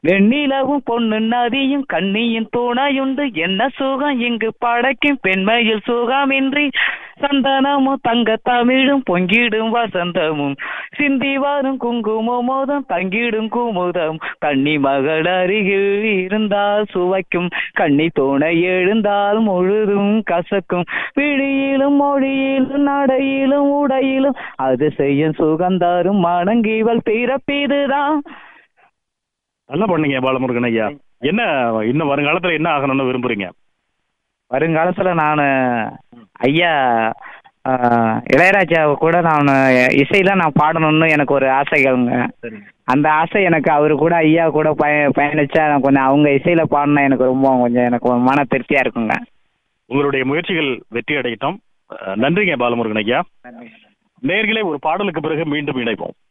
வெண்ணிலவும் பொண்ணு நதியும் கண்ணியின் துணையுண்டு என்ன சுகம் இங்கு படைக்கும் பெண்மையில் சுகமின்றி சந்தனமும் தங்க தமிழும் பொங்கிடும் வசந்தமும் சிந்தி வரும் குங்குமம் மோதம் தங்கிடும் குமுதம் கன்னி மகள் அருகில் இருந்தால் சுவைக்கும் கன்னி துணை எழுந்தால் முழுதும் கசக்கும் விழியிலும் மொழியிலும் நடையிலும் உடையிலும் அது செய்யும் சுகந்தரும் மணங்கிவள் பிறப்பிதுதான் நல்லா பண்ணீங்க பாலமுருகன் ஐயா என்ன இன்னும் வருங்காலத்துல என்ன ஆகணும்னு விரும்புறீங்க வருங்காலத்துல நான் ஐயா ஆஹ், இளையராஜாவை கூட நான் இசையில நான் பாடணும்னு எனக்கு ஒரு ஆசைகள்ங்க அந்த ஆசை எனக்கு அவர் கூட ஐயா கூட பய பயணிச்சா நான் கொஞ்சம் அவங்க இசையில பாடினா எனக்கு ரொம்ப கொஞ்சம் எனக்கு ஒரு மன திருப்தியா இருக்குங்க உங்களுடைய முயற்சிகள் வெற்றி அடையட்டும் அஹ், நன்றிங்க பாலமுருகன் ஐயா நேர்களே ஒரு பாடலுக்கு பிறகு மீண்டும் இணைப்போம்